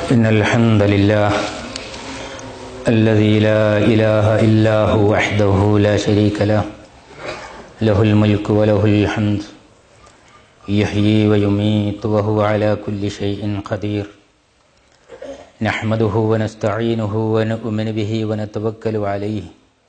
إن الحمد لله الذي لا إله إلا هو وحده لا شريك له له الملك وله الحمد يحيي ويميت وهو على كل شيء قدير نحمده ونستعينه ونؤمن به ونتوكل عليه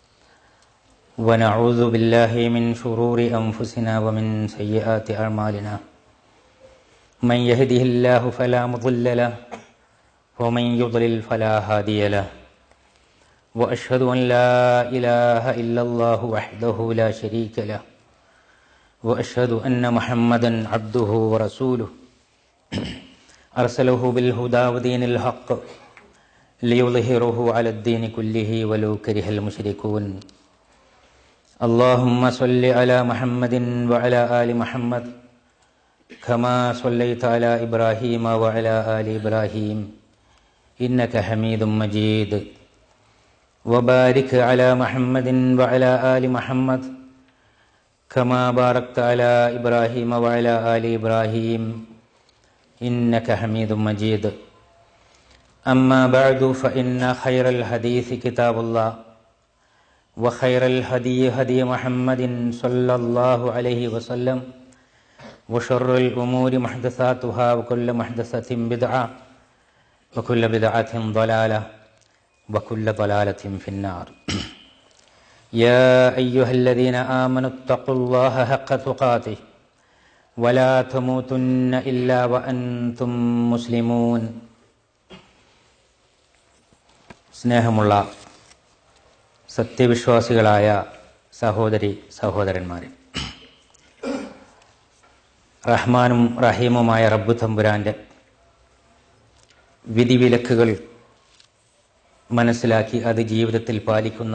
ونعوذ بالله من شرور أنفسنا ومن سيئات أعمالنا من يهده الله فلا مضل له ومن يضلل فلا هادي له واشهد ان لا اله الا الله وحده لا شريك له واشهد ان محمدا عبده ورسوله ارسله بالهدى ودين الحق ليظهره على الدين كله ولو كره المشركون اللهم صل على محمد وعلى ال محمد كما صليت على ابراهيم وعلى ال ابراهيم انك حميد مجيد وبارك على محمد وعلى ال محمد كما باركت على ابراهيم وعلى ال ابراهيم انك حميد مجيد اما بعد فان خير الحديث كتاب الله وخير الهدي هدي محمد صلى الله عليه وسلم وشر الأمور محدثاتها وكل محدثة بدعة وكل بدعة ضلالة وكل ضلالة في النار يا أيها الذين آمنوا اتقوا الله حق تقاته ولا تموتن إلا وأنتم مسلمون സ്നേഹമുള്ള സത്യവിശ്വാസികളായ സഹോദരി സഹോദരന്മാരെ റഹ്മാനും റഹീമുമായ റബ്ബു തമ്പുരാന്റെ വിധിവിലക്കുകൾ മനസ്സിലാക്കി അത് ജീവിതത്തിൽ പാലിക്കുന്ന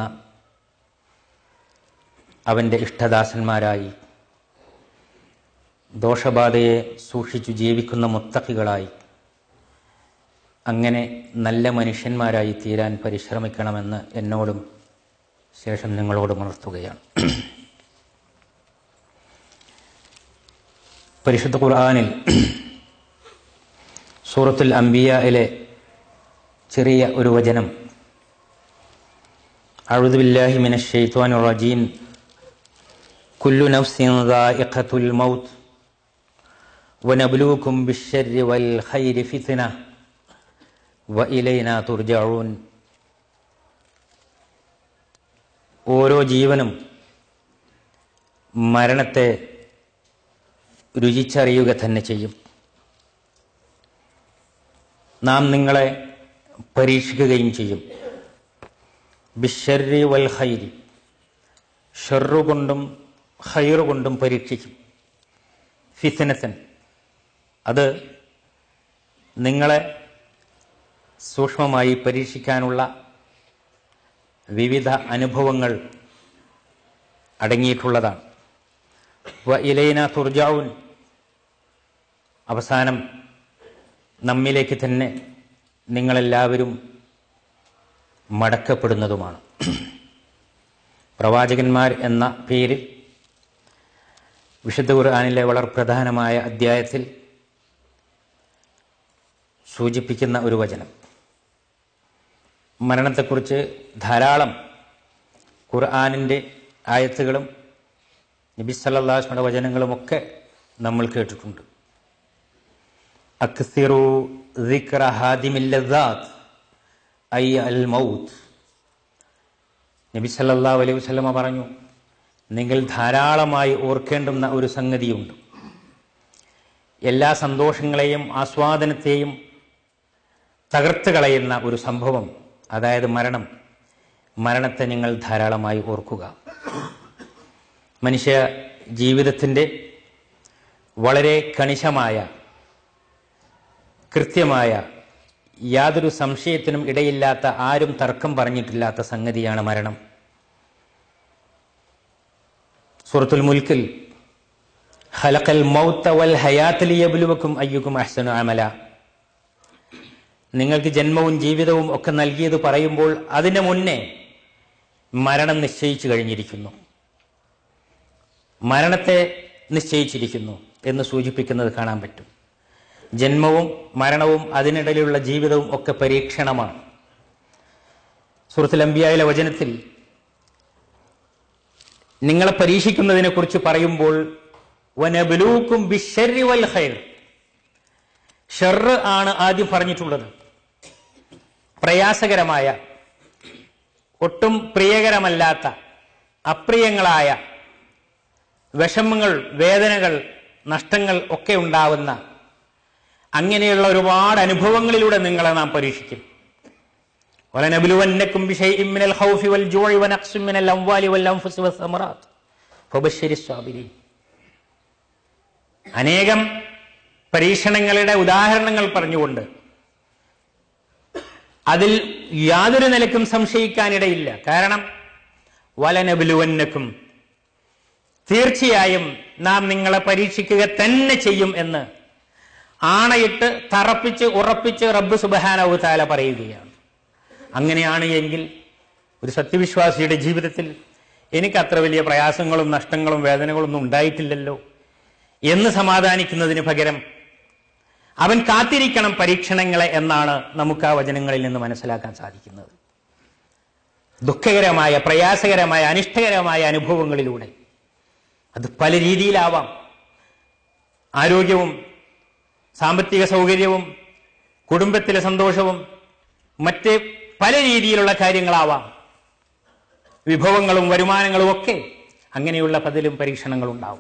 അവൻ്റെ ഇഷ്ടദാസന്മാരായി ദോഷബാധയെ സൂക്ഷിച്ചു ജീവിക്കുന്ന മുത്തക്കികളായി അങ്ങനെ നല്ല മനുഷ്യന്മാരായി തീരാൻ പരിശ്രമിക്കണമെന്ന് എന്നോടും ശേഷം നിങ്ങളോടും ഉണർത്തുകയാണ് പരിശുദ്ധ ഖുർആാനിൽ സൂറത്തുൽ അംബിയയിലെ ചെറിയ ഒരു വചനം അഴുദുബില്ലാഹി മിന ഷെയ്ത്വാൻ റജീം കുല്ലു നഫ്സിൻ ദാഇഖത്തുൽ മൗത്ത് വനബ്ലൂക്കും ബിശ്ശർരി വൽ ഖൈരി ഫിത്ന വഇലൈനാ തുർജഊൻ ഓരോ ജീവനും മരണത്തെ രുചിച്ചറിയുക തന്നെ ചെയ്യും നാം നിങ്ങളെ പരീക്ഷിക്കുകയും ചെയ്യും ബിഷറി വൽ ഹൈരി ഷെറു കൊണ്ടും ഹൈറു കൊണ്ടും പരീക്ഷിക്കും ഫിസിനസൻ അത് നിങ്ങളെ സൂക്ഷ്മമായി പരീക്ഷിക്കാനുള്ള വിവിധ അനുഭവങ്ങൾ അടങ്ങിയിട്ടുള്ളതാണ് വ ഇലൈന തുർജാവുൻ അവസാനം നമ്മിലേക്ക് തന്നെ നിങ്ങളെല്ലാവരും മടക്കപ്പെടുന്നതുമാണ് പ്രവാചകന്മാർ എന്ന പേരിൽ വിശുദ്ധ ഖുർആാനിലെ വളരെ പ്രധാനമായ അധ്യായത്തിൽ സൂചിപ്പിക്കുന്ന ഒരു വചനം മരണത്തെക്കുറിച്ച് ധാരാളം ഖുർആാനിൻ്റെ ആയത്തുകളും നബി സല്ലാസ്മയുടെ വചനങ്ങളുമൊക്കെ നമ്മൾ കേട്ടിട്ടുണ്ട് അക്സിറു ഐ അൽ മൗത്ത് നബി സല്ലാ അലൈഹി വസ്ലമ പറഞ്ഞു നിങ്ങൾ ധാരാളമായി ഓർക്കേണ്ടുന്ന ഒരു സംഗതിയുണ്ട് എല്ലാ സന്തോഷങ്ങളെയും ആസ്വാദനത്തെയും തകർത്ത് കളയുന്ന ഒരു സംഭവം അതായത് മരണം മരണത്തെ നിങ്ങൾ ധാരാളമായി ഓർക്കുക മനുഷ്യ ജീവിതത്തിൻ്റെ വളരെ കണിശമായ കൃത്യമായ യാതൊരു സംശയത്തിനും ഇടയില്ലാത്ത ആരും തർക്കം പറഞ്ഞിട്ടില്ലാത്ത സംഗതിയാണ് മരണം സുറത്തുൽ മുൽക്കിൽ ഹലക്കൽ മൗത്ത വൽ ഹയാത്തലിയബുലുവക്കും അയ്യുക്കും അഹ്സനു അമല നിങ്ങൾക്ക് ജന്മവും ജീവിതവും ഒക്കെ നൽകിയത് പറയുമ്പോൾ അതിന് മുന്നേ മരണം നിശ്ചയിച്ചു കഴിഞ്ഞിരിക്കുന്നു മരണത്തെ നിശ്ചയിച്ചിരിക്കുന്നു എന്ന് സൂചിപ്പിക്കുന്നത് കാണാൻ പറ്റും ജന്മവും മരണവും അതിനിടയിലുള്ള ജീവിതവും ഒക്കെ പരീക്ഷണമാണ് സുഹൃത്തുൽ അംബിയായിലെ വചനത്തിൽ നിങ്ങളെ പരീക്ഷിക്കുന്നതിനെ കുറിച്ച് പറയുമ്പോൾ വനബലൂക്കും ബിശ്ശരി വൽ ഖൈർ ഷെറ് ആണ് ആദ്യം പറഞ്ഞിട്ടുള്ളത് പ്രയാസകരമായ ഒട്ടും പ്രിയകരമല്ലാത്ത അപ്രിയങ്ങളായ വിഷമങ്ങൾ വേദനകൾ നഷ്ടങ്ങൾ ഒക്കെ ഉണ്ടാവുന്ന അങ്ങനെയുള്ള ഒരുപാട് അനുഭവങ്ങളിലൂടെ നിങ്ങളെ നാം പരീക്ഷിക്കും ولنبلونكم بشيء من الخوف والجوع ونقص من الأموال والأنفس والثمرات فبشر الصابرين അനേകം പരീക്ഷണങ്ങളുടെ ഉദാഹരണങ്ങൾ പറഞ്ഞുകൊണ്ട് അതിൽ യാതൊരു നിലക്കും സംശയിക്കാനിടയില്ല കാരണം വലനബുലുവന്നക്കും തീർച്ചയായും നാം നിങ്ങളെ പരീക്ഷിക്കുക തന്നെ ചെയ്യും എന്ന് ആണയിട്ട് തറപ്പിച്ച് ഉറപ്പിച്ച് റബ്ബ് സുബഹാനവു താല പറയുകയാണ് അങ്ങനെയാണ് എങ്കിൽ ഒരു സത്യവിശ്വാസിയുടെ ജീവിതത്തിൽ എനിക്ക് അത്ര വലിയ പ്രയാസങ്ങളും നഷ്ടങ്ങളും വേദനകളൊന്നും ഉണ്ടായിട്ടില്ലല്ലോ എന്ന് സമാധാനിക്കുന്നതിന് പകരം അവൻ കാത്തിരിക്കണം പരീക്ഷണങ്ങളെ എന്നാണ് നമുക്ക് ആ വചനങ്ങളിൽ നിന്ന് മനസ്സിലാക്കാൻ സാധിക്കുന്നത് ദുഃഖകരമായ പ്രയാസകരമായ അനിഷ്ടകരമായ അനുഭവങ്ങളിലൂടെ അത് പല രീതിയിലാവാം ആരോഗ്യവും സാമ്പത്തിക സൗകര്യവും കുടുംബത്തിലെ സന്തോഷവും മറ്റ് പല രീതിയിലുള്ള കാര്യങ്ങളാവാം വിഭവങ്ങളും വരുമാനങ്ങളും ഒക്കെ അങ്ങനെയുള്ള പതിലും പരീക്ഷണങ്ങൾ ഉണ്ടാവും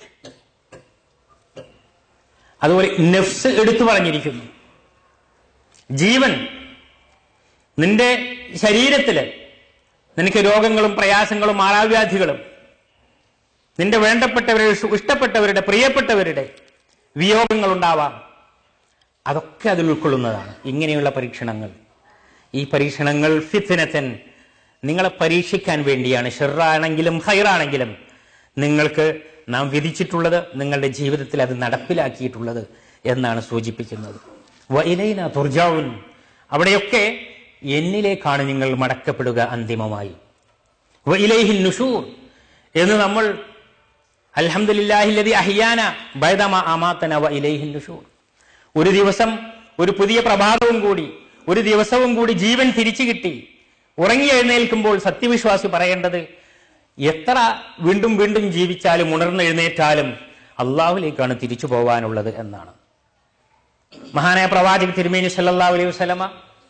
അതുപോലെ നെഫ്സ് എടുത്തു പറഞ്ഞിരിക്കുന്നു ജീവൻ നിന്റെ ശരീരത്തില് നിനക്ക് രോഗങ്ങളും പ്രയാസങ്ങളും മാറാവ്യാധികളും നിന്റെ വേണ്ടപ്പെട്ടവരുടെ ഇഷ്ടപ്പെട്ടവരുടെ പ്രിയപ്പെട്ടവരുടെ വിയോഗങ്ങൾ ഉണ്ടാവാം അതൊക്കെ അതിൽ ഉൾക്കൊള്ളുന്നതാണ് ഇങ്ങനെയുള്ള പരീക്ഷണങ്ങൾ ഈ പരീക്ഷണങ്ങൾ ഫിത്തിനത്തൻ നിങ്ങളെ പരീക്ഷിക്കാൻ വേണ്ടിയാണ് ഷെറാണെങ്കിലും ഹൈറാണെങ്കിലും നിങ്ങൾക്ക് നാം വിധിച്ചിട്ടുള്ളത് നിങ്ങളുടെ ജീവിതത്തിൽ അത് നടപ്പിലാക്കിയിട്ടുള്ളത് എന്നാണ് സൂചിപ്പിക്കുന്നത് വൈലൈന തുർജാവുൻ അവിടെയൊക്കെ എന്നിലേക്കാണ് നിങ്ങൾ മടക്കപ്പെടുക അന്തിമമായി വൈലൈഹിൽ നുഷൂർ എന്ന് നമ്മൾ അൽഹംദുലില്ലാഹില്ലതി അഹിയാന ബൈദമ അമാത്തന വ ഇലൈഹിൻ നുഷൂർ ഒരു ദിവസം ഒരു പുതിയ പ്രഭാതവും കൂടി ഒരു ദിവസവും കൂടി ജീവൻ തിരിച്ചു കിട്ടി ഉറങ്ങി എഴുന്നേൽക്കുമ്പോൾ സത്യവിശ്വാസി പറയേണ്ടത് എത്ര വീണ്ടും വീണ്ടും ജീവിച്ചാലും ഉണർന്നെഴുന്നേറ്റാലും അള്ളാഹുലേക്കാണ് തിരിച്ചു പോവാനുള്ളത് എന്നാണ് മഹാനായ പ്രവാചക തിരുമേനി സല്ലല്ലാഹു അലൈഹി വസല്ലമ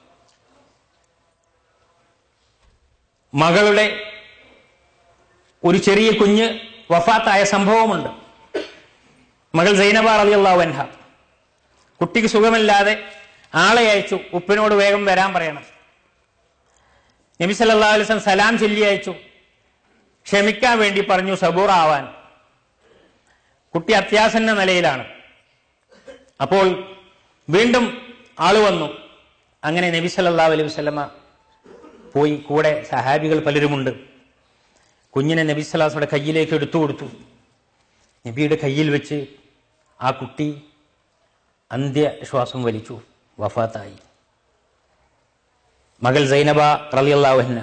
മകളുടെ ഒരു ചെറിയ കുഞ്ഞ് വഫാത്തായ സംഭവമുണ്ട് മകൾ സൈനബ റളിയല്ലാഹു അൻഹ കുട്ടിക്ക് സുഖമില്ലാതെ ആളെ അയച്ചു ഉപ്പിനോട് വേഗം വരാൻ പറയണം നബി സല്ലല്ലാഹു അലൈഹി വസല്ലം സലാം ചൊല്ലി അയച്ചു ക്ഷമിക്കാൻ വേണ്ടി പറഞ്ഞു സബൂർ ആവാൻ കുട്ടി അത്യാസന്ന നിലയിലാണ് അപ്പോൾ വീണ്ടും ആള് വന്നു അങ്ങനെ നബി സല്ലല്ലാഹു അലൈഹി വസല്ലമ പോയി കൂടെ സഹാബികൾ പലരുമുണ്ട് കുഞ്ഞിനെ നബി സല്ലാസുടെ കയ്യിലേക്ക് എടുത്തു കൊടുത്തു നബിയുടെ കയ്യിൽ വെച്ച് ആ കുട്ടി അന്ത്യശ്വാസം വലിച്ചു വഫാത്തായി മകൾ സൈനബ റലിയല്ലാഹുഹന്ന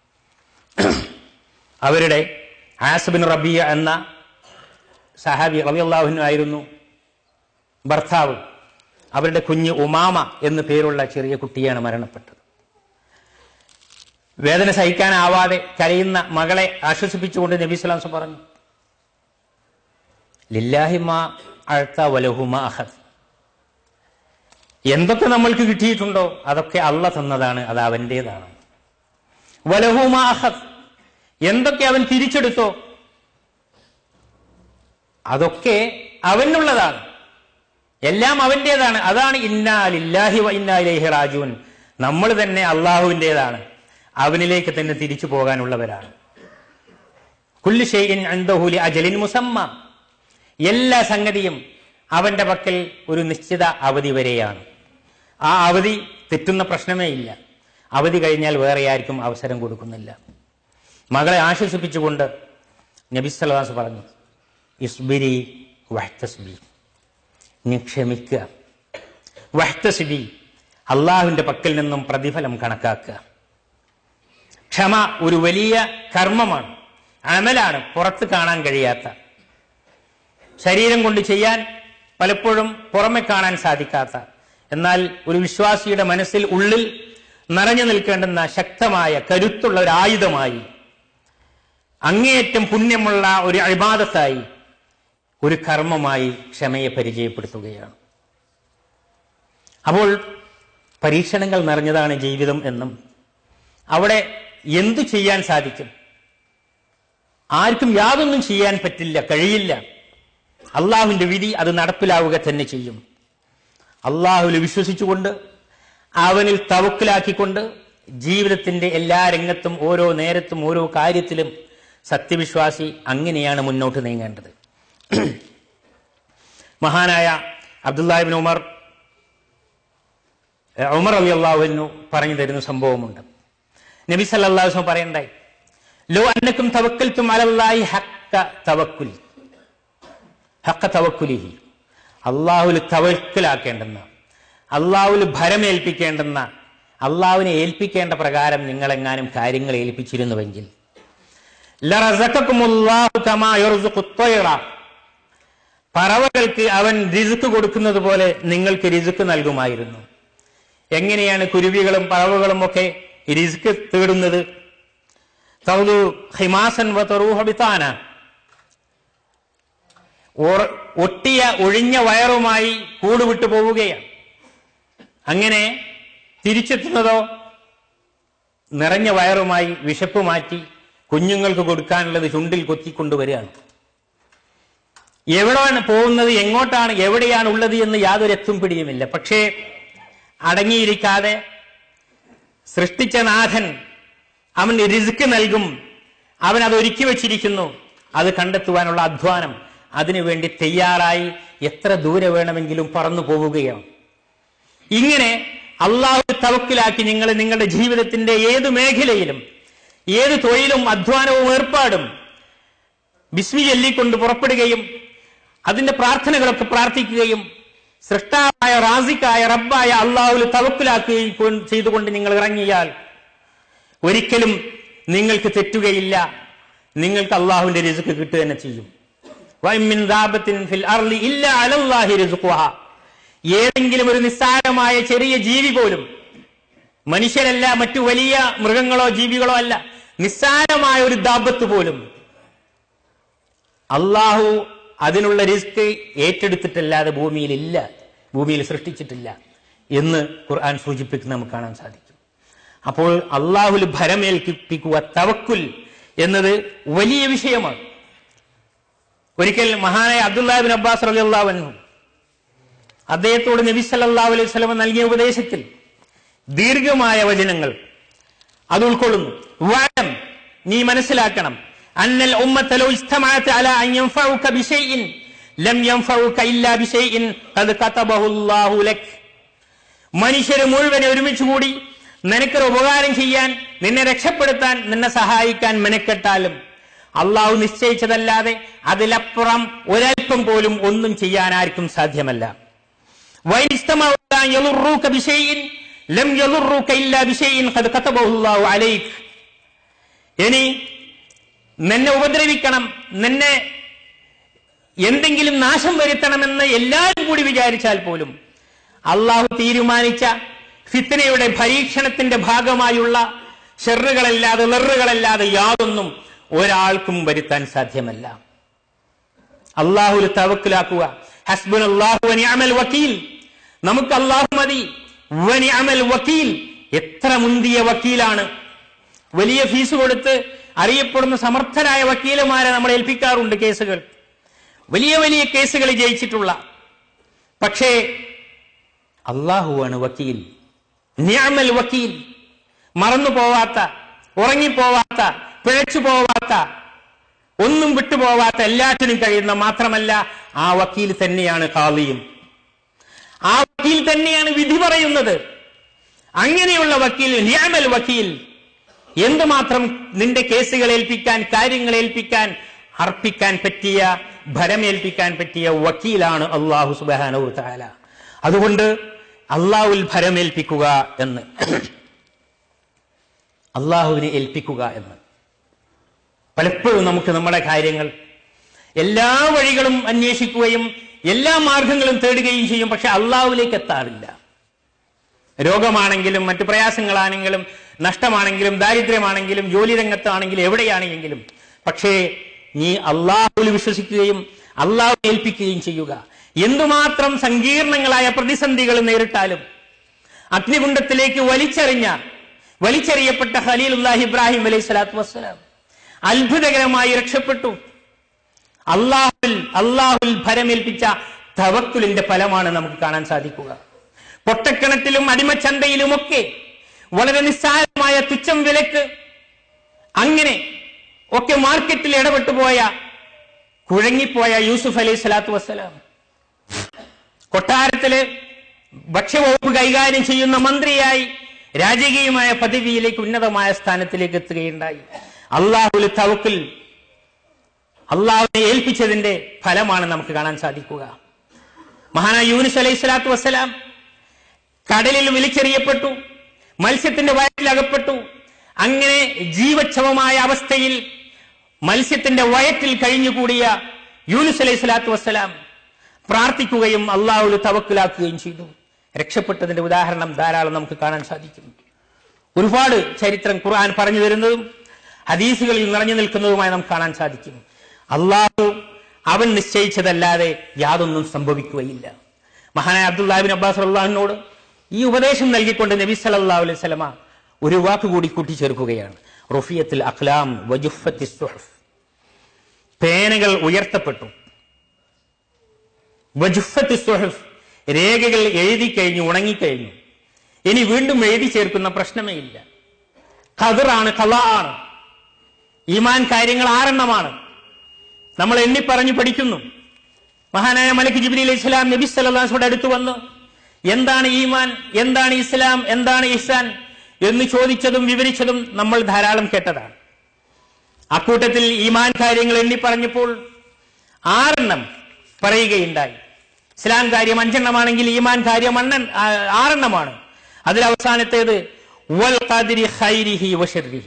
അവരുടെ ആസബിൻ റബിയ എന്ന സഹാബി റലിയല്ലാഹുഹന ആയിരുന്നു ഭർത്താവ് അവരുടെ കുഞ്ഞ് ഉമാമ എന്നു പേരുള്ള ചെറിയ കുട്ടിയാണ് മരണപ്പെട്ടത് വേദന സഹിക്കാനാവാതെ കരയുന്ന മകളെ ആശ്വസിപ്പിച്ചുകൊണ്ട് നബി സ്വലാംസ് പറഞ്ഞു ലില്ലാഹിമ അഴ്ത്ത വലഹുമ അഹദ് എന്തൊക്കെ നമ്മൾക്ക് കിട്ടിയിട്ടുണ്ടോ അതൊക്കെ അള്ള തന്നതാണ് അത് അവന്റേതാണ് വലഹുമ അഹദ് എന്തൊക്കെ അവൻ തിരിച്ചെടുത്തോ അതൊക്കെ അവനുള്ളതാണ് എല്ലാം അവന്റേതാണ് അതാണ് ഇന്നാ ലില്ലാഹി വ ഇന്നാ ഇലൈഹി റാജൂൻ നമ്മൾ തന്നെ അള്ളാഹുവിൻ്റെതാണ് അവനിലേക്ക് തന്നെ തിരിച്ചു പോകാനുള്ളവരാണ് കുല്ലു ഷെയ്ൻ അന്തഹുലി അജലിൻ മുസമ്മ എല്ലാ സംഗതിയും അവന്റെ പക്കൽ ഒരു നിശ്ചിത അവധി വരെയാണ് ആ അവധി തെറ്റുന്ന പ്രശ്നമേ ഇല്ല അവധി കഴിഞ്ഞാൽ വേറെ ആർക്കും അവസരം കൊടുക്കുന്നില്ല മകളെ ആശ്വസിപ്പിച്ചുകൊണ്ട് നബി സല്ലാസ് പറഞ്ഞു ഇസ്ബിരി വഹ്തസ്ബി നീ ക്ഷമിക്കുക വഹ്തസ്ബി അള്ളാഹുവിന്റെ പക്കൽ നിന്നും പ്രതിഫലം കണക്കാക്കുക ക്ഷമ ഒരു വലിയ കർമ്മമാണ് അമലാണ് പുറത്ത് കാണാൻ കഴിയാത്ത ശരീരം കൊണ്ട് ചെയ്യാൻ പലപ്പോഴും പുറമെ കാണാൻ സാധിക്കാത്ത എന്നാൽ ഒരു വിശ്വാസിയുടെ മനസ്സിൽ ഉള്ളിൽ നിറഞ്ഞു നിൽക്കേണ്ടുന്ന ശക്തമായ കരുത്തുള്ള ഒരു ആയുധമായി അങ്ങേയറ്റം പുണ്യമുള്ള ഒരു അഴിബാദത്തായി ഒരു കർമ്മമായി ക്ഷമയെ പരിചയപ്പെടുത്തുകയാണ് അപ്പോൾ പരീക്ഷണങ്ങൾ നിറഞ്ഞതാണ് ജീവിതം എന്നും അവിടെ എന്തു ചെയ്യാൻ സാധിക്കും ആർക്കും യാതൊന്നും ചെയ്യാൻ പറ്റില്ല കഴിയില്ല അള്ളാഹുവിന്റെ വിധി അത് നടപ്പിലാവുക തന്നെ ചെയ്യും അള്ളാഹുവിൽ വിശ്വസിച്ചുകൊണ്ട് അവനിൽ തവക്കിലാക്കിക്കൊണ്ട് ജീവിതത്തിന്റെ എല്ലാ രംഗത്തും ഓരോ നേരത്തും ഓരോ കാര്യത്തിലും സത്യവിശ്വാസി അങ്ങനെയാണ് മുന്നോട്ട് നീങ്ങേണ്ടത് മഹാനായ അബ്ദുല്ലാഹിബിൻ ഉമർ ഉമർ അലി അള്ളാഹുവിനു പറഞ്ഞു തരുന്ന സംഭവമുണ്ട് നബി സല്ലാഹു പറയണ്ടായി ലോ അന്നക്കും തവക്കൽത്തും അലല്ലാഹി ഹക്ക തവക്കുൽ ഹക്ക തവക്കുലിഹി അള്ളാഹുൽ തവക്കലാക്കേണ്ടെന്ന അള്ളാഹുൽ ഭരമേൽപ്പിക്കേണ്ടെന്ന അള്ളാഹുവിനെ ഏൽപ്പിക്കേണ്ട പ്രകാരം നിങ്ങളെങ്ങാനും കാര്യങ്ങൾ ഏൽപ്പിച്ചിരുന്നുവെങ്കിൽ ലറസക്കക്കുമുല്ലാഹു കമാ യർസുഖു ത്വയ്റ. പറവകൾക്ക് അവൻ രിസുക്ക് കൊടുക്കുന്നത് പോലെ നിങ്ങൾക്ക് രിസുക്ക് നൽകുമായിരുന്നു എങ്ങനെയാണ് കുരുവികളും പറവകളും ഒക്കെ രിസുക്ക് തേടുന്നത് തൗദു ഹിമാസൻ വതറൂഹബിത്താന ഒട്ടിയ ഒഴിഞ്ഞ വയറുമായി കൂടുവിട്ടു പോവുകയാണ് അങ്ങനെ തിരിച്ചെത്തുന്നതോ നിറഞ്ഞ വയറുമായി വിശപ്പ് മാറ്റി കുഞ്ഞുങ്ങൾക്ക് കൊടുക്കാനുള്ളത് ചുണ്ടിൽ കൊത്തിക്കൊണ്ടുവരികയാണ് എവിടെയാണ് പോകുന്നത് എങ്ങോട്ടാണ് എവിടെയാണ് ഉള്ളത് എന്ന് യാതൊരു എത്തും പിടിയുമില്ല പക്ഷേ അടങ്ങിയിരിക്കാതെ സൃഷ്ടിച്ച നാഥൻ അവൻ റിസ്ക് നൽകും അവൻ അത് ഒരുക്കി വച്ചിരിക്കുന്നു അത് കണ്ടെത്തുവാനുള്ള അധ്വാനം അതിനുവേണ്ടി തയ്യാറായി എത്ര ദൂരെ വേണമെങ്കിലും പറന്നു പോവുകയാണ് ഇങ്ങനെ അള്ളാഹു തവക്കിലാക്കി നിങ്ങൾ നിങ്ങളുടെ ജീവിതത്തിന്റെ ഏത് മേഖലയിലും ഏത് തൊഴിലും അധ്വാനവും ഏർപ്പാടും ബിസ്മി ചൊല്ലിക്കൊണ്ട് പുറപ്പെടുകയും അതിന്റെ പ്രാർത്ഥനകളൊക്കെ പ്രാർത്ഥിക്കുകയും സൃഷ്ടാവായ റാസിക്കായ റബ്ബായ അള്ളാഹുൽ തവക്കിലാക്കുകയും കൊ- ചെയ്തുകൊണ്ട് നിങ്ങൾ ഇറങ്ങിയാൽ ഒരിക്കലും നിങ്ങൾക്ക് തെറ്റുകയില്ല നിങ്ങൾക്ക് അള്ളാഹുവിന്റെ രിസുക്ക് കിട്ടുക തന്നെ ചെയ്യും വൈമിൻ ദാബത്തിൻ ഫിൽ അർളി ഇല്ല അലല്ലാഹി റിസുഖുഹ. ഏതെങ്കിലും ഒരു നിസ്സാരമായ ചെറിയ ജീവി പോലും മനുഷ്യരല്ല മറ്റു വലിയ മൃഗങ്ങളോ ജീവികളോ അല്ല നിസ്സാരമായ ഒരു ദാബത്ത് പോലും അള്ളാഹു അതിനുള്ള റിസ്ക് ഏറ്റെടുത്തിട്ടല്ലാതെ ഭൂമിയിൽ ഇല്ല ഭൂമിയിൽ സൃഷ്ടിച്ചിട്ടില്ല എന്ന് ഖുർആൻ സൂചിപ്പിക്കുന്ന നമുക്ക് കാണാൻ സാധിക്കും അപ്പോൾ അള്ളാഹുൽ ഭരമേൽപ്പിക്കുക തവക്കുൽ എന്നത് വലിയ വിഷയമാണ് ഒരിക്കൽ മഹാനായ അബ്ദുല്ലാബിൻ അബ്ബാസ് റലി അള്ളാഹു അദ്ദേഹത്തോട് നബി സല്ലല്ലാഹു അലൈഹി വസല്ലം നൽകിയ ഉപദേശത്തിൽ ദീർഘമായ വചനങ്ങൾ അത് ഉൾക്കൊള്ളുന്നു വഅലം നീ മനസ്സിലാക്കണം അന്നൽ ഉമ്മത്ത ലോ ഇസ്തമഅത അല അൻ യൻഫഉക ബിശൈഇൻ ലം യൻഫഉക ഇല്ലാ ബിശൈഇൻ ഖദ് കതബഹു അല്ലാഹു ലക് മനുഷ്യര് മുഴുവൻ ഒരുമിച്ച് കൂടി നിനക്കൊരു ഉപകാരം ചെയ്യാൻ നിന്നെ രക്ഷപ്പെടുത്താൻ നിന്നെ സഹായിക്കാൻ മെനക്കെട്ടാലും അള്ളാഹു നിശ്ചയിച്ചതല്ലാതെ അതിലപ്പുറം ഒരൽപ്പം പോലും ഒന്നും ചെയ്യാൻ ആർക്കും സാധ്യമല്ല وإن استمعوا أن يضروك بشيء لم يضروك إلا بشيء قد كتبه الله عليك ഇനി നിന്നെ ഉപദ്രവിക്കണം നിന്നെ എന്തെങ്കിലും നാശം വരുത്തണമെന്ന് എല്ലാവരും കൂടി വിചാരിച്ചാൽ പോലും അള്ളാഹു തീരുമാനിച്ച ഫിത്തനയുടെ പരീക്ഷണത്തിന്റെ ഭാഗമായുള്ള ഷെറുകളല്ലാതെ ലെറുകളല്ലാതെ യാതൊന്നും ഒരാൾക്കും വരുത്താൻ സാധ്യമല്ല അള്ളാഹുൽ തവക്കിലാക്കുക ഹസ്ബുൻ അള്ളാഹു അമൽ വക്കീൽ നമുക്ക് അള്ളാഹു മതി അമൽ വക്കീൽ എത്ര മുന്തിയ വക്കീലാണ് വലിയ ഫീസ് കൊടുത്ത് അറിയപ്പെടുന്ന സമർത്ഥരായ വക്കീലന്മാരെ നമ്മൾ ഏൽപ്പിക്കാറുണ്ട് കേസുകൾ വലിയ വലിയ കേസുകൾ ജയിച്ചിട്ടുള്ള പക്ഷേ അള്ളാഹുവാണ് വക്കീൽ നിയമൽ വക്കീൽ മറന്നു പോവാത്ത ഉറങ്ങിപ്പോവാത്ത പിഴച്ചു പോവാത്ത ഒന്നും വിട്ടുപോവാത്ത എല്ലാറ്റിനും കഴിയുന്ന മാത്രമല്ല ആ വക്കീൽ തന്നെയാണ് കാളിയും ആ വക്കീൽ തന്നെയാണ് വിധി പറയുന്നത് അങ്ങനെയുള്ള വക്കീൽ നിയമൽ വക്കീൽ എന്തുമാത്രം നിന്റെ കേസുകൾ ഏൽപ്പിക്കാൻ കാര്യങ്ങൾ ഏൽപ്പിക്കാൻ അർപ്പിക്കാൻ പറ്റിയ ഭരമേൽപ്പിക്കാൻ പറ്റിയ വക്കീലാണ് അള്ളാഹു സുബാനു താല അതുകൊണ്ട് അള്ളാഹുൽ ഭരമേൽപ്പിക്കുക എന്ന് അള്ളാഹുവിനെ ഏൽപ്പിക്കുക എന്ന് പലപ്പോഴും നമുക്ക് നമ്മുടെ കാര്യങ്ങൾ എല്ലാ വഴികളും അന്വേഷിക്കുകയും എല്ലാ മാർഗങ്ങളും തേടുകയും ചെയ്യും പക്ഷെ അള്ളാഹുവിലേക്ക് എത്താറില്ല രോഗമാണെങ്കിലും മറ്റു പ്രയാസങ്ങളാണെങ്കിലും നഷ്ടമാണെങ്കിലും ദാരിദ്ര്യമാണെങ്കിലും ജോലി രംഗത്താണെങ്കിലും എവിടെയാണെങ്കിലും പക്ഷേ നീ അള്ളാഹുവിൽ വിശ്വസിക്കുകയും അള്ളാഹു ഏൽപ്പിക്കുകയും ചെയ്യുക എന്തുമാത്രം സങ്കീർണങ്ങളായ പ്രതിസന്ധികൾ നേരിട്ടാലും അഗ്നികുണ്ഡത്തിലേക്ക് വലിച്ചെറിഞ്ഞ വലിച്ചെറിയപ്പെട്ട ഖലീലുല്ലാഹി ഇബ്രാഹിം അലൈഹി സ്വലാത്തു വസ്സലാം അത്ഭുതകരമായി രക്ഷപ്പെട്ടു അള്ളാഹുൽ അള്ളാഹുൽ ഭരമേൽപ്പിച്ച തവക്കുലിന്റെ ഫലമാണ് നമുക്ക് കാണാൻ സാധിക്കുക പൊട്ടക്കിണറ്റിലും അടിമച്ചന്തയിലുമൊക്കെ വളരെ നിസ്സാരമായ തുച്ഛം വിലക്ക് അങ്ങനെ ഒക്കെ മാർക്കറ്റിൽ ഇടപെട്ടു പോയ കുഴങ്ങിപ്പോയ യൂസുഫ് അലൈഹി സ്വലാത്തു വസ്സലാം കൊട്ടാരത്തില് ഭക്ഷ്യവകുപ്പ് കൈകാര്യം ചെയ്യുന്ന മന്ത്രിയായി രാജകീയമായ പദവിയിലേക്ക് ഉന്നതമായ സ്ഥാനത്തിലേക്ക് എത്തുകയുണ്ടായി അള്ളാഹുൽ തവക്കിൽ അള്ളാഹുവിനെ ഏൽപ്പിച്ചതിന്റെ ഫലമാണ് നമുക്ക് കാണാൻ സാധിക്കുക മഹാനായ യൂനിസ് അലൈഹി സ്വലാത്തു വസ്സലാം കടലിൽ വിളിച്ചെറിയപ്പെട്ടു മത്സ്യത്തിന്റെ വയറ്റിലകപ്പെട്ടു അങ്ങനെ ജീവച്ഛവമായ അവസ്ഥയിൽ മത്സ്യത്തിന്റെ വയറ്റിൽ കഴിഞ്ഞുകൂടിയ യൂനുസ് അലൈഹി സ്വലാത്തു വസ്സലാം പ്രാർത്ഥിക്കുകയും അള്ളാഹുൽ തവക്കിലാക്കുകയും ചെയ്തു രക്ഷപ്പെട്ടതിന്റെ ഉദാഹരണം ധാരാളം നമുക്ക് കാണാൻ സാധിക്കും ഒരുപാട് ചരിത്രം ഖുർആൻ പറഞ്ഞു തരുന്നതും ഹദീസുകളിൽ നിറഞ്ഞു നിൽക്കുന്നതുമായി നമുക്ക് കാണാൻ സാധിക്കും അള്ളാഹു അവൻ നിശ്ചയിച്ചതല്ലാതെ യാതൊന്നും സംഭവിക്കുകയില്ല മഹാനായ അബ്ദുല്ലാഹിബിൻ അബ്ബാസ് അള്ളാഹിനോട് ഈ ഉപദേശം നൽകിക്കൊണ്ട് നബി സല്ലല്ലാഹു അലൈഹി വസല്ലമ ഒരു വാക്ക് കൂടി കൂട്ടിച്ചേർക്കുകയാണ് റുഫിയത്തിൽ അഖ്ലാം വജുഫത്തി സുഹഫ് പേനകൾ ഉയർത്തപ്പെട്ടു വജുഫത്ത് സുഹഫ് രേഖകൾ എഴുതി കഴിഞ്ഞു ഉണങ്ങിക്കഴിഞ്ഞു ഇനി വീണ്ടും എഴുതി ചേർക്കുന്ന പ്രശ്നമേ ഇല്ല ഖദറാണ് കല ആണ് ഈമാൻ കാര്യങ്ങൾ ആറെണ്ണമാണ് നമ്മൾ എണ്ണി പറഞ്ഞു പഠിക്കുന്നു മഹാനായ മലക്ക് ജിബിലി അലൈഹി സ്വലാം നബി സല്ലാസ്യുടെ അടുത്ത് വന്ന് എന്താണ് ഈമാൻ എന്താണ് ഇസ്ലാം എന്താണ് ഇഹ്സാൻ എന്ന് ചോദിച്ചതും വിവരിച്ചതും നമ്മൾ ധാരാളം കേട്ടതാണ് അക്കൂട്ടത്തിൽ ഈമാൻ കാര്യങ്ങൾ എണ്ണി പറഞ്ഞപ്പോൾ ആറെണ്ണം പറയുകയുണ്ടായി ഇസ്ലാം കാര്യം അഞ്ചെണ്ണമാണെങ്കിൽ ഈമാൻ കാര്യം അണ്ണൻ ആ, ആറെണ്ണമാണ് അതിൽ അവസാനത്തേത് വൽ ഖാദിരി ഖൈരിഹി വശർരിഹി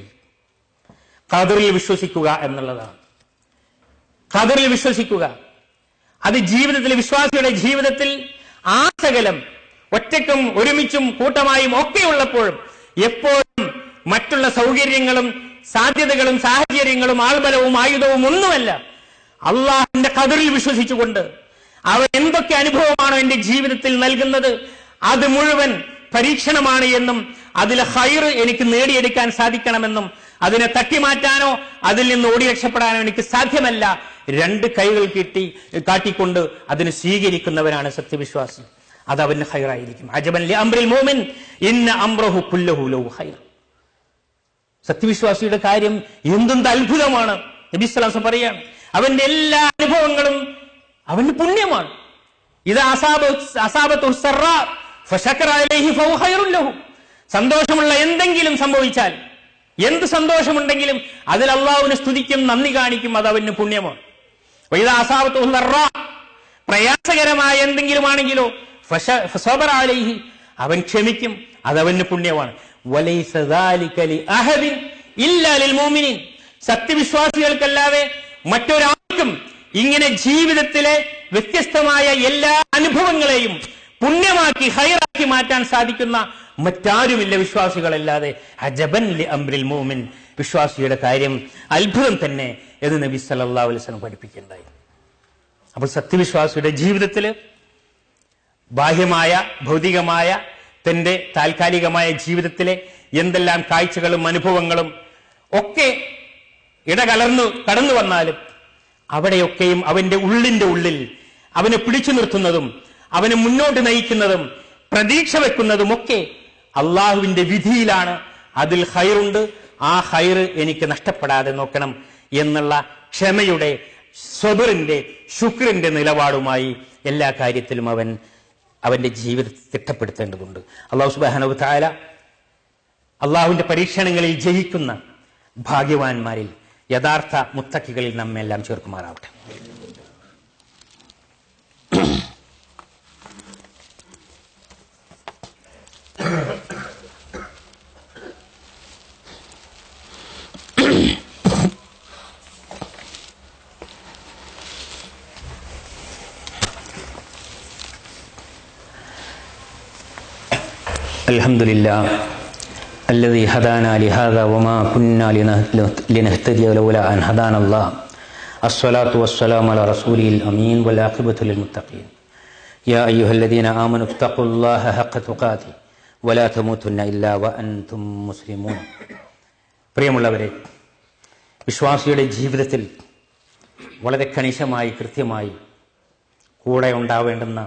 ഖദറിൽ വിശ്വസിക്കുക എന്നുള്ളതാണ് ഖദറിൽ വിശ്വസിക്കുക അത് ജീവിതത്തിൽ വിശ്വാസിയുടെ ജീവിതത്തിൽ ആ സകലം ഒറ്റക്കും ഒരുമിച്ചും കൂട്ടമായും ഒക്കെ ഉള്ളപ്പോഴും എപ്പോഴും മറ്റുള്ള സൗകര്യങ്ങളും സാധ്യതകളും സാഹചര്യങ്ങളും ആൾബലവും ആയുധവും ഒന്നുമല്ല അള്ളാഹിന്റെ കതിറിൽ വിശ്വസിച്ചുകൊണ്ട് അവൻ എന്തൊക്കെ അനുഭവമാണോ എന്റെ ജീവിതത്തിൽ നൽകുന്നത് അത് മുഴുവൻ പരീക്ഷണമാണ് എന്നും അതിലെ ഹൈർ എനിക്ക് നേടിയെടുക്കാൻ സാധിക്കണമെന്നും അതിനെ തട്ടിമാറ്റാനോ അതിൽ നിന്ന് ഓടി രക്ഷപ്പെടാനോ എനിക്ക് സാധ്യമല്ല രണ്ട് കൈകൾ കിട്ടി കാട്ടിക്കൊണ്ട് അതിനെ സ്വീകരിക്കുന്നവനാണ് സത്യവിശ്വാസി അത് അവന് ഹൈറായിരിക്കും അജബൻ ലി അംറിൽ മോമിൻ ഇന്ന അംറഹു കുല്ലഹു ലഹു ഹൈർ സത്യവിശ്വാസിയുടെ കാര്യം എന്തെന്ത് അത്ഭുതമാണ് നബിസ്ലാസം പറയാണ് അവന്റെ എല്ലാ അനുഭവങ്ങളും അവന് പുണ്യമാണ് ഇത് അസാബ അസാബത്തു സർറാ ഫശക്കറ അലൈഹി ഫഹു ഖൈറുൻ ലഹു. സന്തോഷമുള്ള എന്തെങ്കിലും സംഭവിച്ചാൽ എന്ത് സന്തോഷമുണ്ടെങ്കിലും അതിൽ അള്ളാഹുവിനെ സ്തുതിക്കും നന്ദി കാണിക്കും അത് അവന് പുണ്യമാണ് വൈദ അസാബത്തു സർറാ പ്രയാസകരമായ എന്തെങ്കിലും ആണെങ്കിലോ ഫശ- ഫസബറ അലൈഹി അവൻ ക്ഷമിക്കും അത് അവന് പുണ്യമാണ് വലൈസ ദാലിക ലി അഹദിൻ ഇല്ലാ ലിൽ മുഅ്മിനീൻ. സത്യവിശ്വാസികൾക്കല്ലാതെ മറ്റൊരാൾക്കും ഇങ്ങനെ ജീവിതത്തിലെ വ്യത്യസ്തമായ എല്ലാ അനുഭവങ്ങളെയും പുണ്യമാക്കി ഹൈറാക്കി മാറ്റാൻ സാധിക്കുന്ന മറ്റാരുമില്ല വിശ്വാസികളല്ലാതെ അജബൻ ലി അംറിൽ മോമിൻ വിശ്വാസിയുടെ കാര്യം അത്ഭുതം തന്നെ എന്ന് നബി സല്ലല്ലാഹു അലൈഹി വസല്ലം പഠിപ്പിക്കുകയുണ്ടായി അപ്പോൾ സത്യവിശ്വാസിയുടെ ജീവിതത്തില് ബാഹ്യമായ ഭൗതികമായ തന്റെ താൽക്കാലികമായ ജീവിതത്തിലെ എന്തെല്ലാം കാഴ്ചകളും അനുഭവങ്ങളും ഒക്കെ ഇടകലർന്നു കടന്നു വന്നാലും അവിടെയൊക്കെയും അവന്റെ ഉള്ളിന്റെ ഉള്ളിൽ അവനെ പിടിച്ചു നിർത്തുന്നതും അവനെ മുന്നോട്ട് നയിക്കുന്നതും പ്രതീക്ഷ വെക്കുന്നതും ഒക്കെ അള്ളാഹുവിന്റെ വിധിയിലാണ് അതിൽ ഹൈറുണ്ട് ആ ഹൈറ് എനിക്ക് നഷ്ടപ്പെടാതെ നോക്കണം എന്നുള്ള ക്ഷമയുടെ സ്വബറിന്റെ ശുക്രിന്റെ നിലപാടുമായി എല്ലാ കാര്യത്തിലും അവൻ അവന്റെ ജീവിതത്തെ തിട്ടപ്പെടുത്തേണ്ടതുണ്ട് അള്ളാഹു സുബാനു താല അള്ളാഹുവിന്റെ പരീക്ഷണങ്ങളിൽ ജയിക്കുന്ന ഭാഗ്യവാന്മാരിൽ യഥാർത്ഥ മുത്തക്കികളിൽ നമ്മെല്ലാം ചേർക്കുമാറാവട്ടെ الحمد لله الذي هدانا لهذا وما كنا لنه- لنهتدي لولا أن هدانا الله الصلاة والسلام على رسوله الأمين والعاقبة للمتقين يا أيها الذين آمنوا اتقوا الله حق تقاته ولا تموتن إلا وأنتم مسلمون പ്രിയമുള്ളവരെ വിശ്വാസിയുടെ ജീവിതത്തിൽ വളരെ കണിശമായി കൃത്യമായി കൂടെ ഉണ്ടാവേണ്ടുന്ന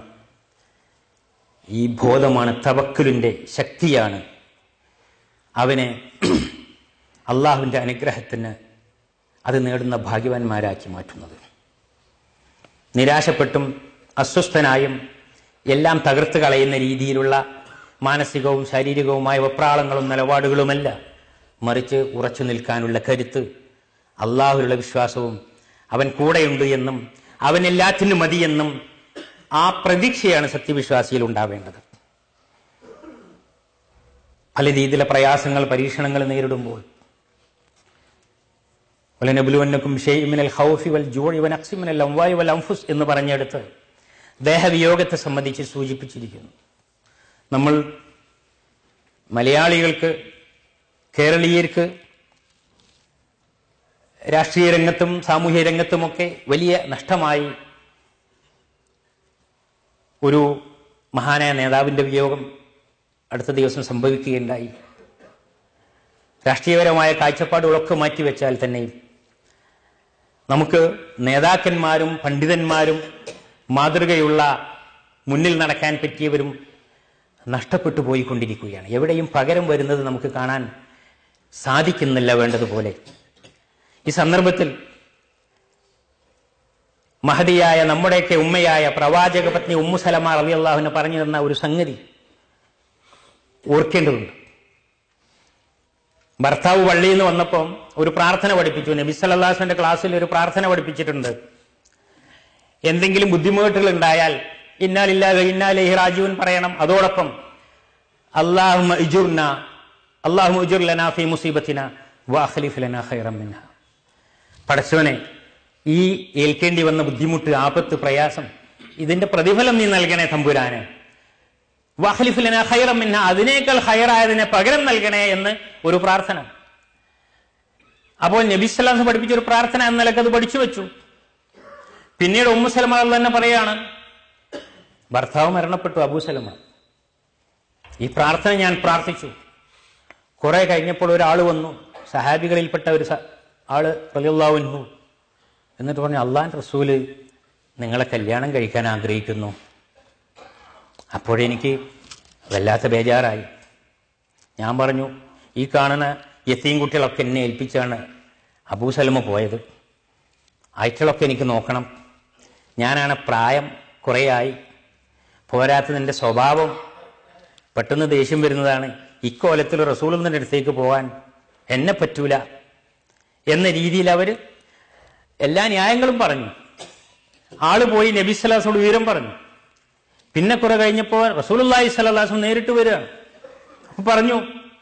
ഈ ബോധമാണ് തവക്കലിൻ്റെ ശക്തിയാണ് അവനെ അള്ളാഹുവിൻ്റെ അനുഗ്രഹത്തിന് അത് നേടുന്ന ഭാഗ്യവാന്മാരാക്കി മാറ്റുന്നത് നിരാശപ്പെട്ടും അസ്വസ്ഥനായും എല്ലാം തകർത്ത് കളയുന്ന രീതിയിലുള്ള മാനസികവും ശാരീരികവുമായ വെപ്രാളങ്ങളും നിലപാടുകളുമല്ല മറിച്ച് ഉറച്ചു നിൽക്കാനുള്ള കരുത്ത് അള്ളാഹുലുള്ള വിശ്വാസവും അവൻ കൂടെയുണ്ട് എന്നും അവൻ എല്ലാറ്റിനും മതിയെന്നും ആ പ്രതീക്ഷയാണ് സത്യവിശ്വാസിയിൽ ഉണ്ടാവേണ്ടത് പല രീതിയിലെ പ്രയാസങ്ങൾ പരീക്ഷണങ്ങൾ നേരിടുമ്പോൾ വലനബുലുവന്നക്കും ഷെയ്മിനൽ ഹൗഫി വൽ ജൂഴി വൻ അക്സിമിനൽ അംവായു വൽ അംഫുസ് എന്ന് പറഞ്ഞെടുത്ത് ദേഹവിയോഗത്തെ സംബന്ധിച്ച് സൂചിപ്പിച്ചിരിക്കുന്നു നമ്മൾ മലയാളികൾക്ക് കേരളീയർക്ക് രാഷ്ട്രീയ രംഗത്തും സാമൂഹ്യ രംഗത്തുമൊക്കെ വലിയ നഷ്ടമായി ഒരു മഹാനായ നേതാവിന്റെ വിയോഗം അടുത്ത ദിവസം സംഭവിക്കുകയുണ്ടായി രാഷ്ട്രീയപരമായ കാഴ്ചപ്പാടുകളൊക്കെ മാറ്റിവെച്ചാൽ തന്നെയും നമുക്ക് നേതാക്കന്മാരും പണ്ഡിതന്മാരും മാതൃകയുള്ള മുന്നിൽ നടക്കാൻ പറ്റിയവരും നഷ്ടപ്പെട്ടു പോയിക്കൊണ്ടിരിക്കുകയാണ് എവിടെയും പകരം വരുന്നത് നമുക്ക് കാണാൻ സാധിക്കുന്നില്ല വേണ്ടതുപോലെ ഈ സന്ദർഭത്തിൽ മഹതിയായ നമ്മുടെയൊക്കെ ഉമ്മയായ പ്രവാചക പത്നി ഉമ്മു സലമ റബി അള്ളാഹുവിന് പറഞ്ഞു തന്ന ഒരു സംഗതി ഓർക്കേണ്ടതുണ്ട് ഭർത്താവ് പള്ളിയിൽ നിന്ന് വന്നപ്പം ഒരു പ്രാർത്ഥന പഠിപ്പിച്ചു നബി സല്ലാഹുവിന്റെ ക്ലാസ്സിൽ ഒരു പ്രാർത്ഥന പഠിപ്പിച്ചിട്ടുണ്ട് എന്തെങ്കിലും ബുദ്ധിമുട്ടുകൾ ഉണ്ടായാൽ ഇന്നാലില്ലാ ഇന്നാലേഹി രാജീവൻ പറയണം അതോടൊപ്പം അള്ളാഹു ഇജുർന അള്ളാഹു ഇജുർ ലനാ ഫി മുസീബത്തിന വാഖലിഫ് ലനാ ഖൈറം മിൻഹ പടച്ചവനെ ഈ ഏൽക്കേണ്ടി വന്ന ബുദ്ധിമുട്ട് ആപത്ത് പ്രയാസം ഇതിന്റെ പ്രതിഫലം നീ നൽകണേ തമ്പുരാന് വഹലിഫിലന ഹൈറം മിന്ന അതിനേക്കാൾ ഹൈറായതിനെ പകരം നൽകണേ എന്ന് ഒരു പ്രാർത്ഥന അപ്പോൾ നബി സ്വലാസ് പഠിപ്പിച്ച ഒരു പ്രാർത്ഥന എന്ന നിലക്ക് അത് പഠിച്ചു വെച്ചു പിന്നീട് ഉമ്മു സലമ തന്നെ പറയാണ് ഭർത്താവ് മരണപ്പെട്ടു അബൂ സലമ ഈ പ്രാർത്ഥന ഞാൻ പ്രാർത്ഥിച്ചു കുറെ കഴിഞ്ഞപ്പോൾ ഒരാൾ വന്നു സഹാബികളിൽപ്പെട്ട ഒരു സ- ആള് റലിയുള്ളാവുന്നു എന്നിട്ട് പറഞ്ഞു അള്ളാൻ റസൂല് നിങ്ങളെ കല്യാണം കഴിക്കാൻ ആഗ്രഹിക്കുന്നു അപ്പോഴെനിക്ക് വല്ലാത്ത ബേജാറായി ഞാൻ പറഞ്ഞു ഈ കാണുന്ന യത്തീം കുട്ടികളൊക്കെ എന്നെ ഏൽപ്പിച്ചാണ് അബൂസലമ പോയത് അയറ്റളൊക്കെ എനിക്ക് നോക്കണം ഞാനാണ് പ്രായം കുറേയായി പോരാത്തതിൻ്റെ സ്വഭാവം പെട്ടെന്ന് ദേഷ്യം വരുന്നതാണ് ഇക്കോലത്തിൽ റസൂലിൻ്റെ അടുത്തേക്ക് പോകാൻ എന്നെ പറ്റൂല എന്ന രീതിയിൽ അവർ എല്ലാ ന്യായങ്ങളും പറഞ്ഞു ആള് പോയി നബി സ്വലാസോട് വിവരം പറഞ്ഞു പിന്നെ കുറെ കഴിഞ്ഞപ്പോൾ റസൂലുള്ളാഹി സ്വലാസം നേരിട്ട് വരികയാണ് അപ്പൊ പറഞ്ഞു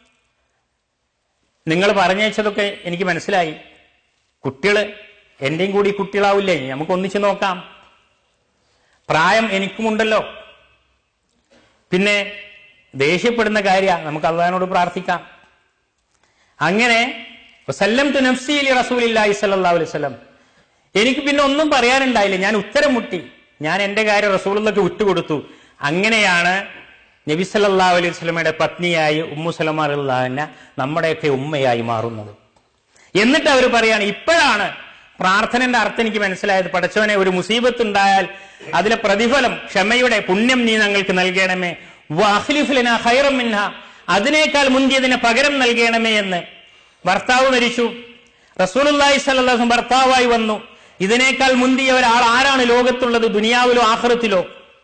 നിങ്ങൾ പറഞ്ഞയച്ചതൊക്കെ എനിക്ക് മനസ്സിലായി കുട്ടികള് എന്റെയും കൂടി കുട്ടികളാവില്ലേ നമുക്ക് ഒന്നിച്ചു നോക്കാം പ്രായം എനിക്കുമുണ്ടല്ലോ പിന്നെ ദേഷ്യപ്പെടുന്ന കാര്യ നമുക്ക് അള്ളഹാനോട് പ്രാർത്ഥിക്കാം അങ്ങനെ വസല്ലം തു നഫ്സി അലി റസൂലില്ലാഹി സല്ലല്ലാഹു അലൈഹി വസല്ലം എനിക്ക് പിന്നെ ഒന്നും പറയാനുണ്ടായില്ല ഞാൻ ഉത്തരം മുട്ടി ഞാൻ എന്റെ കാര്യം റസൂലിനൊക്കെ വിട്ടുകൊടുത്തു അങ്ങനെയാണ് നബി സല്ലല്ലാഹു അലൈഹി വസല്ലമയുടെ പത്നിയായി ഉമ്മു സലമ അള്ളാഹന നമ്മുടെയൊക്കെ ഉമ്മയായി മാറുന്നത് എന്നിട്ട് അവർ പറയാണ് ഇപ്പോഴാണ് പ്രാർത്ഥനന്റെ അർത്ഥം എനിക്ക് മനസ്സിലായത് പടച്ചവനെ ഒരു മുസീബത്ത് ഉണ്ടായാൽ അതിലെ പ്രതിഫലം ക്ഷമയുടെ പുണ്യം നീ ഞങ്ങൾക്ക് നൽകണമേ വാഹ്ലിഫിലിന ഹൈറം മിൻഹ അതിനേക്കാൾ മുന്തിയതിന് പകരം നൽകണമേ എന്ന് ഭർത്താവ് മരിച്ചു റസൂലുള്ളാഹി സ്വല്ലല്ലാഹു ഭർത്താവായി വന്നു ഇതിനേക്കാൾ മുന്തിയ ഒരാൾ ആരാണ് ലോകത്തുള്ളത് ദുനിയാവിലോ ആഖിറത്തിലോ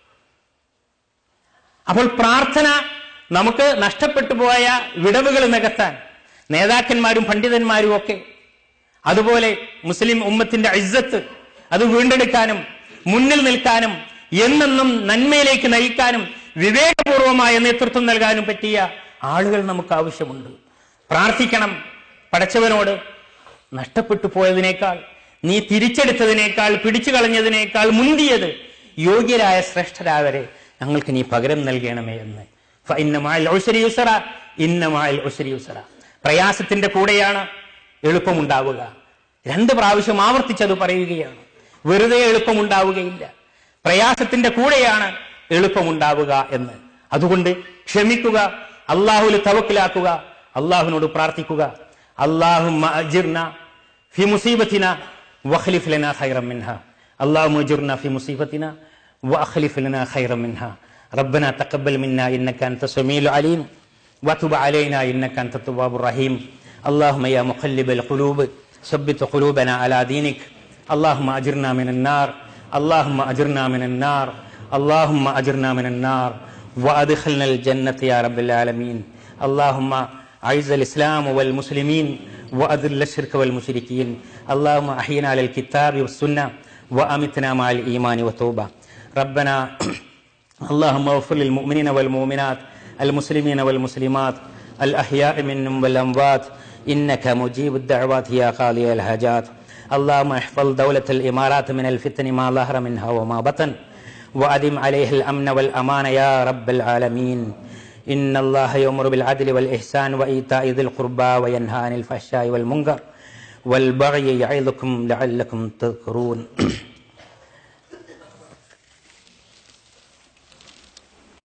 അപ്പോൾ പ്രാർത്ഥന നമുക്ക് നഷ്ടപ്പെട്ടു പോയ വിടവുകൾ നികത്താൻ നേതാക്കന്മാരും പണ്ഡിതന്മാരും ഒക്കെ അതുപോലെ മുസ്ലിം ഉമ്മത്തിന്റെ ഇസ്സത്ത് അത് വീണ്ടെടുക്കാനും മുന്നിൽ നിൽക്കാനും എന്നെന്നും നന്മയിലേക്ക് നയിക്കാനും വിവേകപൂർവമായ നേതൃത്വം നൽകാനും പറ്റിയ ആളുകൾ നമുക്ക് ആവശ്യമുണ്ട് പ്രാർത്ഥിക്കണം പടച്ചവനോട് നഷ്ടപ്പെട്ടു പോയതിനേക്കാൾ നീ തിരിച്ചെടുത്തതിനേക്കാൾ പിടിച്ചു കളഞ്ഞതിനേക്കാൾ മുന്തിയത് യോഗ്യരായ ശ്രേഷ്ഠരാവരെ ഞങ്ങൾക്ക് നീ പകരം നൽകണമേ എന്ന് ഫഇന്ന മഅൽ ഉസ്രി യുസ്റ ഇന്ന മഅൽ ഉസ്രി യുസ്റ പ്രയാസത്തിന്റെ കൂടെയാണ് എളുപ്പമുണ്ടാവുക രണ്ട് പ്രാവശ്യം ആവർത്തിച്ചത് പറയുകയാണ് വെറുതെ എളുപ്പമുണ്ടാവുകയില്ല പ്രയാസത്തിന്റെ കൂടെയാണ് എളുപ്പമുണ്ടാവുക എന്ന് അതുകൊണ്ട് ക്ഷമിക്കുക അള്ളാഹുൽ തവക്കിലാക്കുക അള്ളാഹുവിനോട് പ്രാർത്ഥിക്കുക അള്ളാഹു في مصيبتنا واخلف لنا خيرا منها اللهم اجرنا في مصيبتنا واخلف لنا خيرا منها ربنا تقبل منا انك انت السميع العليم وتب علينا انك انت التواب الرحيم اللهم يا مقلب القلوب ثبت قلوبنا على دينك اللهم اجرنا من النار اللهم اجرنا من النار اللهم اجرنا من النار وادخلنا الجنه يا رب العالمين اللهم اعز الاسلام والمسلمين واذل الشرك والمشركين اللهم احينا على الكتاب والسنه وامتنا مع الايمان والتوبه ربنا اللهم اغفر للمؤمنين والمؤمنات المسلمين والمسلمات الاحياء منهم والاموات انك مجيب الدعوات يا قاضي الحاجات اللهم احفظ دولة الامارات من الفتن ما ظهر منها وما بطن وادم عليه الامن والامان يا رب العالمين إن الله يأمر بالعدل والإحسان وإيتاء ذي القربى وينهى عن الفحشاء والمنكر والبغي يعظكم لعلكم تذكرون